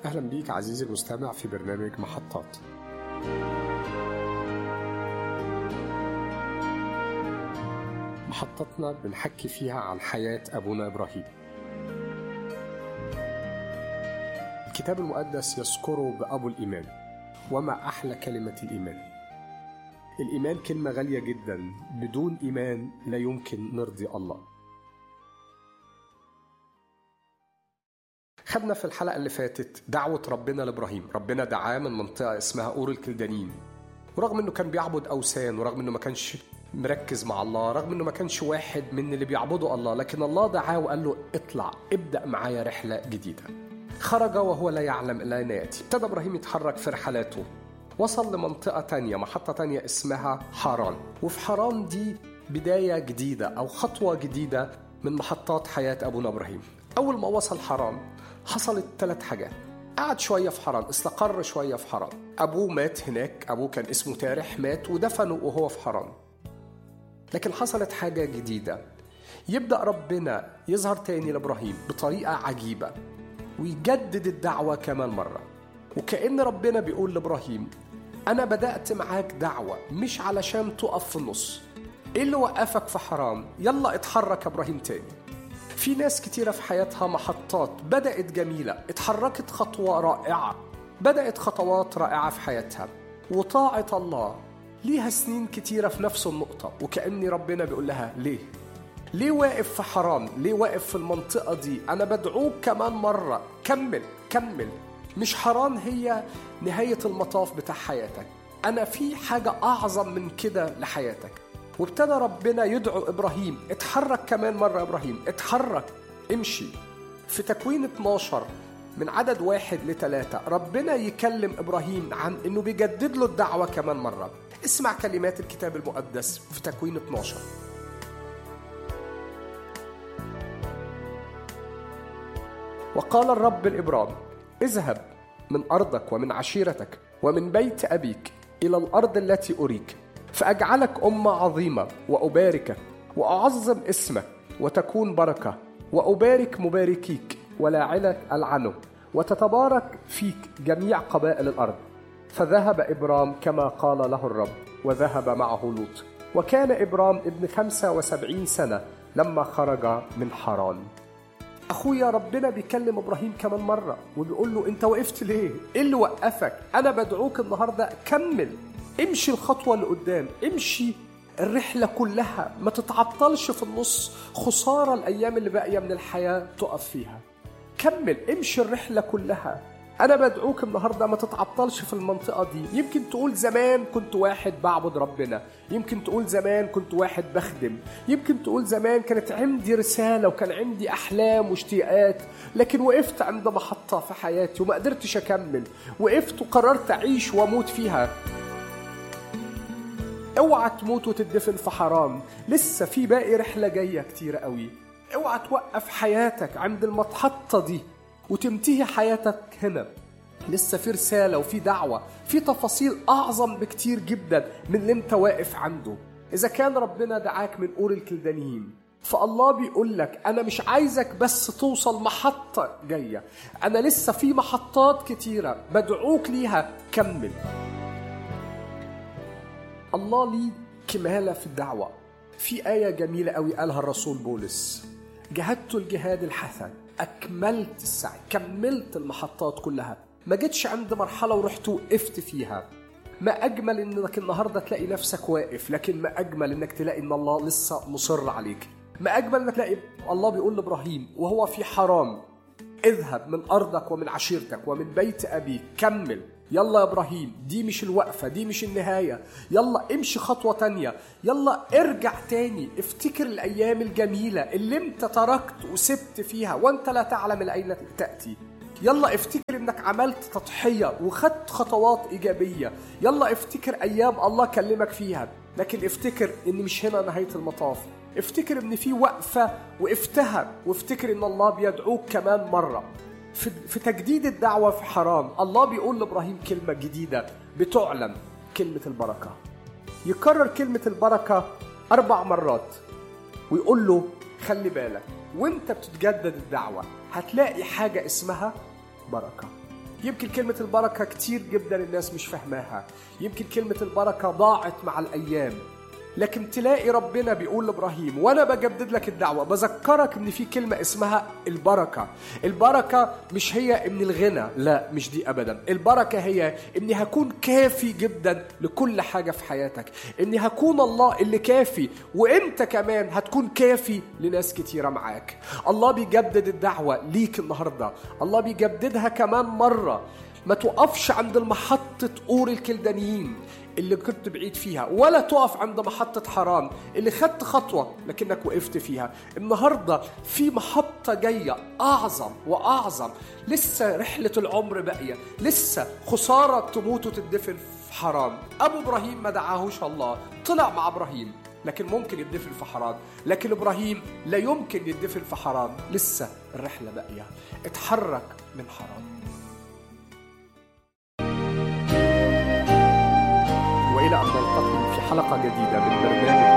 أهلا بيك عزيزي المستمع في برنامج محطات محطتنا بنحكي فيها عن حياة أبونا إبراهيم الكتاب المقدس يذكره بأبو الإيمان وما أحلى كلمة الإيمان الإيمان كلمة غالية جدا بدون إيمان لا يمكن نرضي الله خدنا في الحلقة اللي فاتت دعوة ربنا لإبراهيم ربنا دعاه من منطقة اسمها أور الكلدانيين ورغم انه كان بيعبد اوثان ورغم انه ما كانش مركز مع الله رغم انه ما كانش واحد من اللي بيعبدوا الله لكن الله دعاه وقال له اطلع ابدا معايا رحله جديده خرج وهو لا يعلم الا ان ياتي ابتدى ابراهيم يتحرك في رحلاته وصل لمنطقه تانية محطه تانية اسمها حران وفي حران دي بدايه جديده او خطوه جديده من محطات حياه ابونا ابراهيم اول ما وصل حران حصلت ثلاث حاجات قعد شوية في حران استقر شوية في حران أبوه مات هناك أبوه كان اسمه تارح مات ودفنه وهو في حران لكن حصلت حاجة جديدة يبدأ ربنا يظهر تاني لإبراهيم بطريقة عجيبة ويجدد الدعوة كمان مرة وكأن ربنا بيقول لإبراهيم أنا بدأت معاك دعوة مش علشان تقف في النص إيه اللي وقفك في حرام يلا اتحرك يا إبراهيم تاني في ناس كتيرة في حياتها محطات بدأت جميلة اتحركت خطوة رائعة بدأت خطوات رائعة في حياتها وطاعة الله ليها سنين كتيرة في نفس النقطة وكأني ربنا بيقول لها ليه؟ ليه واقف في حرام؟ ليه واقف في المنطقة دي؟ أنا بدعوك كمان مرة كمل كمل مش حرام هي نهاية المطاف بتاع حياتك أنا في حاجة أعظم من كده لحياتك وابتدى ربنا يدعو ابراهيم اتحرك كمان مره ابراهيم اتحرك امشي في تكوين 12 من عدد واحد لثلاثة ربنا يكلم إبراهيم عن إنه بيجدد له الدعوة كمان مرة اسمع كلمات الكتاب المقدس في تكوين 12 وقال الرب لإبرام اذهب من أرضك ومن عشيرتك ومن بيت أبيك إلى الأرض التي أريك فأجعلك أمة عظيمة وأباركك وأعظم اسمك وتكون بركة وأبارك مباركيك ولاعنك ألعنه وتتبارك فيك جميع قبائل الأرض فذهب إبرام كما قال له الرب وذهب معه لوط وكان إبرام ابن خمسة وسبعين سنة لما خرج من حران أخويا ربنا بيكلم إبراهيم كمان مرة وبيقول له أنت وقفت ليه؟ إيه اللي وقفك؟ أنا بدعوك النهاردة كمل امشي الخطوة اللي قدام امشي الرحلة كلها ما تتعطلش في النص خسارة الأيام اللي باقية من الحياة تقف فيها كمل امشي الرحلة كلها أنا بدعوك النهاردة ما تتعطلش في المنطقة دي يمكن تقول زمان كنت واحد بعبد ربنا يمكن تقول زمان كنت واحد بخدم يمكن تقول زمان كانت عندي رسالة وكان عندي أحلام واشتياقات لكن وقفت عند محطة في حياتي وما قدرتش أكمل وقفت وقررت أعيش وأموت فيها اوعى تموت وتدفن في حرام لسه في باقي رحلة جاية كتير قوي اوعى توقف حياتك عند المحطة دي وتنتهي حياتك هنا لسه في رسالة وفي دعوة في تفاصيل أعظم بكتير جدا من اللي انت واقف عنده إذا كان ربنا دعاك من أور الكلدانيين فالله بيقول لك أنا مش عايزك بس توصل محطة جاية أنا لسه في محطات كتيرة بدعوك ليها كمل الله ليه كمالة في الدعوة في آية جميلة قوي قالها الرسول بولس جهدت الجهاد الحسن أكملت السعي كملت المحطات كلها ما جيتش عند مرحلة ورحت وقفت فيها ما أجمل إنك النهاردة تلاقي نفسك واقف لكن ما أجمل إنك تلاقي إن الله لسه مصر عليك ما أجمل إنك تلاقي الله بيقول لإبراهيم وهو في حرام اذهب من أرضك ومن عشيرتك ومن بيت أبيك كمل يلا يا ابراهيم دي مش الوقفة دي مش النهاية يلا امشي خطوة تانية يلا ارجع تاني افتكر الايام الجميلة اللي انت تركت وسبت فيها وانت لا تعلم الاين تأتي يلا افتكر انك عملت تضحية وخدت خطوات ايجابية يلا افتكر ايام الله كلمك فيها لكن افتكر ان مش هنا نهاية المطاف افتكر ان في وقفة وقفتها وافتكر ان الله بيدعوك كمان مرة في, في تجديد الدعوة في حرام الله بيقول لإبراهيم كلمة جديدة بتعلن كلمة البركة يكرر كلمة البركة أربع مرات ويقول له خلي بالك وانت بتتجدد الدعوة هتلاقي حاجة اسمها بركة يمكن كلمة البركة كتير جدا الناس مش فاهماها يمكن كلمة البركة ضاعت مع الأيام لكن تلاقي ربنا بيقول لابراهيم وانا بجدد لك الدعوه بذكرك ان في كلمه اسمها البركه البركه مش هي ان الغنى لا مش دي ابدا البركه هي اني هكون كافي جدا لكل حاجه في حياتك اني هكون الله اللي كافي وانت كمان هتكون كافي لناس كتيره معاك الله بيجدد الدعوه ليك النهارده الله بيجددها كمان مره ما توقفش عند المحطة أور الكلدانيين اللي كنت بعيد فيها ولا تقف عند محطة حران اللي خدت خطوة لكنك وقفت فيها النهاردة في محطة جاية أعظم وأعظم لسه رحلة العمر باقية لسه خسارة تموت وتدفن في حران أبو إبراهيم ما دعاهوش الله طلع مع إبراهيم لكن ممكن يدفن في حران لكن إبراهيم لا يمكن يدفن في حران لسه الرحلة باقية اتحرك من حران وإلى أن نلتقي في حلقة جديدة من برنامج